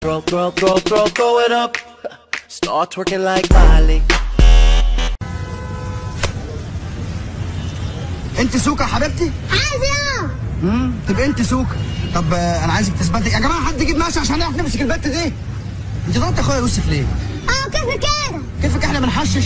Throw, throw, throw, throw, throw it up. Start twerking like Miley. انت سوكا يا حبيبتي عايزة امم تبقى انت سوكا طب آه، انا عايزك تثبتي يا جماعه حد يجيب مقاس عشان نعرف نمسك البت دي انت ضربت اخويا يوسف ليه اه كيف كده كيفك احنا بنحشش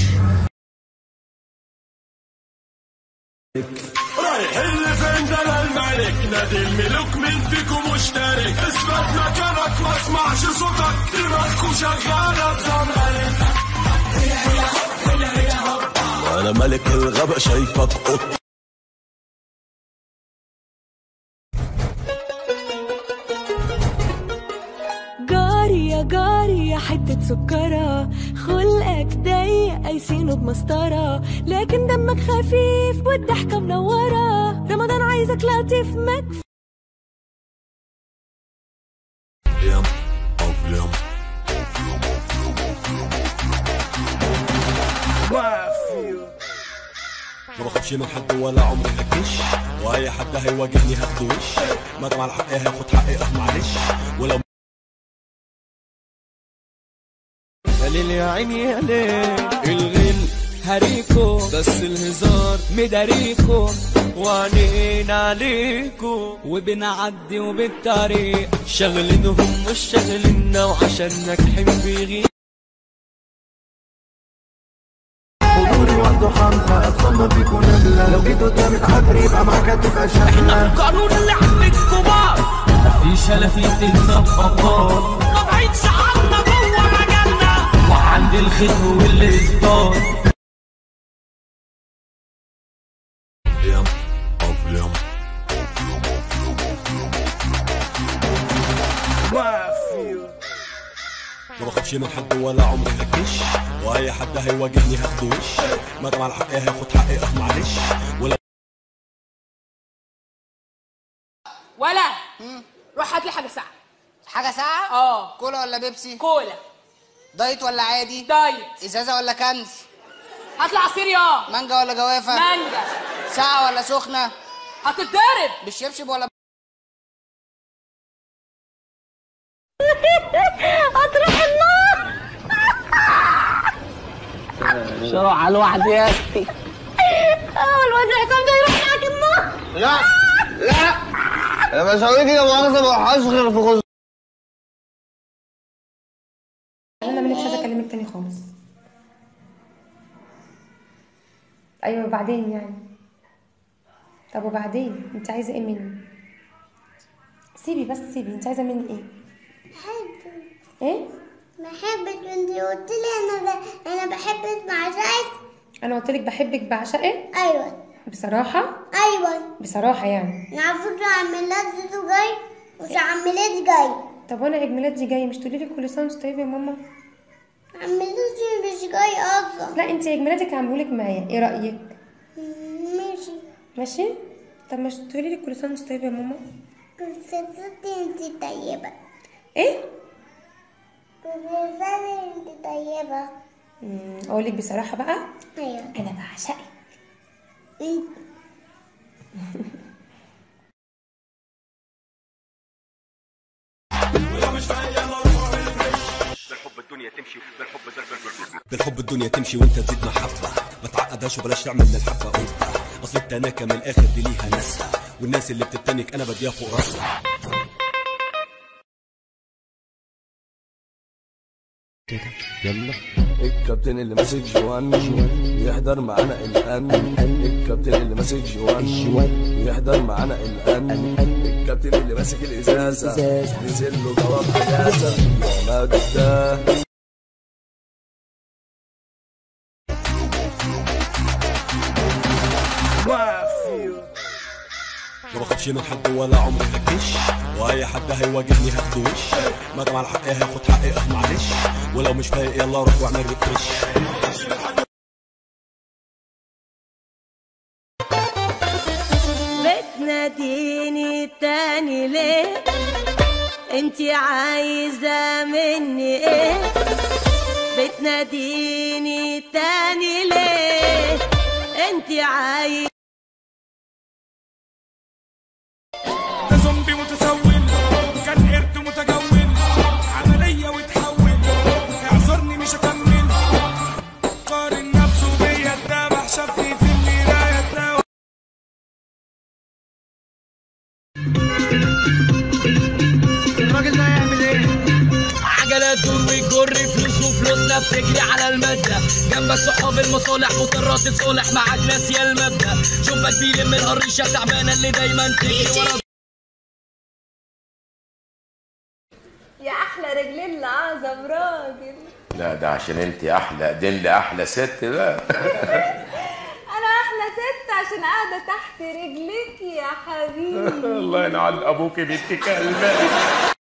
رايح اللي فين ده الملك نادي الملوك مين فيكم مشترك اثبت مكانك ما اسمعش صوتك دماغكم شغالة بزمرك انا ملك الغابة شايفك قط جاري يا جاري يا حتة سكرة خلقك ضيق قايسينه بمسطرة لكن دمك خفيف والضحكة منورة رمضان عايزك لطيف مكفي يم أوف يم ما بخافش من حد ولا عمري هكش واي حد هيواجهني هاخده وش ما دام على حقي هاخد حقي اه معلش ولو يا ليل يا عيني يا ليل الغل هريكو بس الهزار مداريكو وعنين عليكو وبنعدي وبالطريق شغلينهم مش شغلنا وعشان ناجحين بيغيب حضوري والضحى اتخمر بيكون نملة لو جيت قدام العفري يبقى معاك هتبقى شاملة القانون اللي عند الكبار مفيش لفيت الصفقات رافعين شعارنا جوه مجالنا وعند الختم والاصدار يم أوف يم ما بخافش من حد ولا عمري هكش واي حد هيواجهني هاخده وش ما دام على حقي هاخد حقي اه معلش ولو ولا روح هات لي حاجه ساقعه حاجة ساعة؟ اه كولا ولا بيبسي؟ كولا دايت ولا عادي؟ دايت ازازة ولا كنز؟ هات لي عصير يا مانجا ولا جوافة؟ مانجا ساعة ولا سخنة؟ هتتضرب بالشبشب ولا اطرح النار شروع على الواحد يا اختي اول ما الحكام ده يروح معاك النار لا لا انا بسوي كده مؤاخذه بروح اصغر في خز انا مالك مش عايزه اكلمك تاني خالص ايوه وبعدين يعني طب وبعدين انت عايزه ايه مني سيبي بس سيبي انت عايزه مني ايه بحبك ايه بحبك انت قلت لي انا ب... انا بحب اسمع شايف انا قلت لك بحبك بعشقك ايوه بصراحه ايوه بصراحه يعني انا على فكره عم ميلاد زيزو جاي مش عم ميلاد جاي طب وانا عيد ميلادي جاي مش تقولي لي كل سنه وانت طيبه يا ماما عم ميلاد مش جاي اصلا لا انت عيد ميلادك هعملهولك معايا ايه رايك ماشي ماشي طب مش تقولي لي كل سنه وانت طيبه يا ماما كل سنه انت طيبه ايه كل سنه انت طيبه مم، اقول لك بصراحه بقى ايوه انا بعشقك انت بالحب الدنيا تمشي وانت تزيد محبة ما تعقدهاش وبلاش تعمل من الحبة قبة اصل التناكة من الاخر دي ليها ناسها والناس اللي بتتنك انا بديها فوق راسها يلا الكابتن اللي ماسك جوان يحضر معانا الان الكابتن اللي ماسك جوان يحضر معانا الان الكابتن اللي ماسك الازازه نزل له جواب اجازه يا مجده ما بخافش من حد ولا عمري هكش واي حد هيواجهني هاخده وش ما دام على حقي هاخد حقي اه معلش ولو مش فايق يلا روح واعمل ريفرش بتناديني تاني ليه انتي عايزة مني ايه بتناديني تاني ليه انتي عايزة ده زومبي متسول كان قرد متجول عملية عجلات دور وتجر فلوس وفلوسنا بتجري على المادة جنبك صحاب المصالح مضطرة تتصالح معاك ناس يا المبدأ شوفك بيلم الهريشة تعبانة اللي دايما تجري ورا يا احلى رجلين لاعظم راجل لا ده عشان انت احلى ايدين لاحلى ست بقى انا احلى ست عشان قاعده تحت رجلك يا حبيبي الله ينعل ابوك بنت كلبه